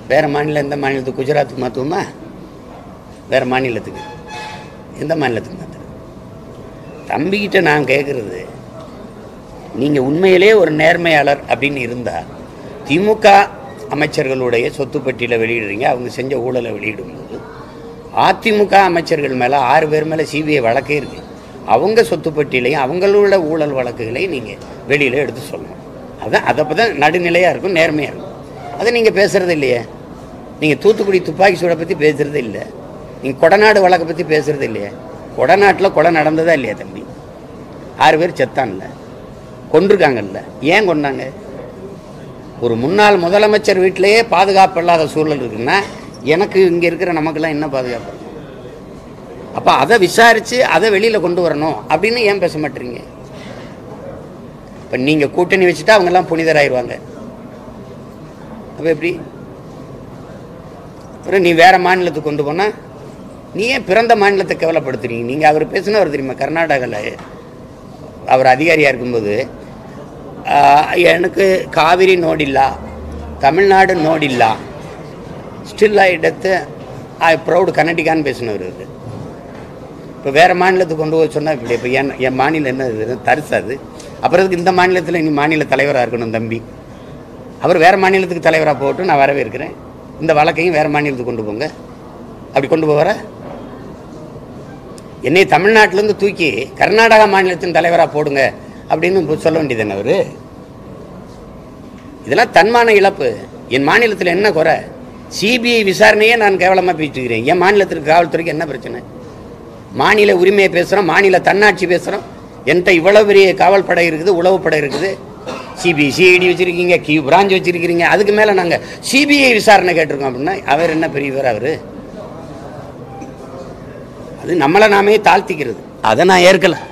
வேறு மாநிலம் எந்த மாநிலத்துக்கு குஜராத்துக்கு மாற்றுவோமா வேறு மாநிலத்துக்கு எந்த மாநிலத்துக்கு மாற்றுறது தம்பிக்கிட்ட நான் கேட்குறது நீங்கள் உண்மையிலே ஒரு நேர்மையாளர் அப்படின்னு இருந்தால் திமுக அமைச்சர்களுடைய சொத்து பட்டியலை வெளியிடுறீங்க அவங்க செஞ்ச ஊழலை வெளியிடும்போது அதிமுக அமைச்சர்கள் மேலே ஆறு பேர் மேலே சிபிஐ வழக்கே இருக்குது அவங்க சொத்து பட்டியலையும் அவங்களோட ஊழல் வழக்குகளையும் நீங்கள் வெளியில் எடுத்து சொல்லணும் அதான் அதை அப்போ தான் நடுநிலையாக இருக்கும் நேர்மையாக இருக்கும் அதை நீங்கள் பேசுகிறது இல்லையே நீங்கள் தூத்துக்குடி துப்பாக்கி சூடை பற்றி பேசுகிறது இல்லை நீங்கள் கொடநாடு வழக்கை பற்றி பேசுகிறது இல்லையே கொடநாட்டில் கொலை நடந்ததா இல்லையா தம்பி ஆறு பேர் செத்தான்ல கொண்டிருக்காங்கல்ல ஏன் கொண்டாங்க ஒரு முன்னாள் முதலமைச்சர் வீட்டிலேயே பாதுகாப்பு இல்லாத சூழல் இருக்குன்னா எனக்கு இங்கே இருக்கிற நமக்கெல்லாம் என்ன பாதுகாப்பு இருக்கும் அப்போ அதை விசாரித்து அதை வெளியில் கொண்டு வரணும் அப்படின்னு ஏன் பேச மாட்டீங்க இப்போ நீங்கள் கூட்டணி வச்சுட்டா அவங்கெல்லாம் புனிதராயிருவாங்க அப்போ எப்படி அப்புறம் நீ வேற மாநிலத்துக்கு கொண்டு போனால் நீ ஏன் பிறந்த மாநிலத்தை கேவலப்படுத்துறீங்க நீங்கள் அவர் பேசுனவர் தெரியுமா கர்நாடகாவில் அவர் அதிகாரியாக இருக்கும்போது ஆஹ், எனக்கு காவிரி நோடில்லா தமிழ்நாடு நோடில்லா still I death I proud கன்னடிகான்னு பேசினவர் இவர் இப்போ வேறு மாநிலத்துக்கு கொண்டு போய் சொன்னால் இப்படி இப்போ என் என் மாநிலம் என்ன இது தரிசாது அப்புறம் இதுக்கு இந்த மாநிலத்தில் நீ மாநில தலைவராக இருக்கணும் தம்பி அவர் வேறு மாநிலத்துக்கு தலைவராக போகட்டும் நான் வரவே இருக்கிறேன் இந்த வழக்கையும் வேறு மாநிலத்துக்கு கொண்டு போங்க அப்படி கொண்டு போகிற என்னை தமிழ்நாட்டிலேருந்து தூக்கி கர்நாடகா மாநிலத்தின் தலைவராக போடுங்க அப்படின்னு இப்ப சொல்ல வேண்டியது அவர் இதெல்லாம் தன்மான இழப்பு என் மாநிலத்தில் என்ன குறை சிபிஐ விசாரணையே நான் கேவலமாக பேசிட்டுக்கிறேன் என் மாநிலத்திற்கு காவல்துறைக்கு என்ன பிரச்சனை மாநில உரிமையை பேசுகிறோம் மாநில தன்னாட்சி பேசுகிறோம் என்கிட்ட இவ்வளோ பெரிய காவல் படை இருக்குது உளவுப்படை இருக்குது சிபிஐ சிஐடி வச்சுருக்கீங்க கியூ பிரான்ச் வச்சுருக்கிறீங்க அதுக்கு மேலே நாங்கள் சிபிஐ விசாரணை கேட்டிருக்கோம் அப்படின்னா அவர் என்ன பெரியவர் அவர் அது நம்மளை நாமே தாழ்த்திக்கிறது அதை நான் ஏற்கலை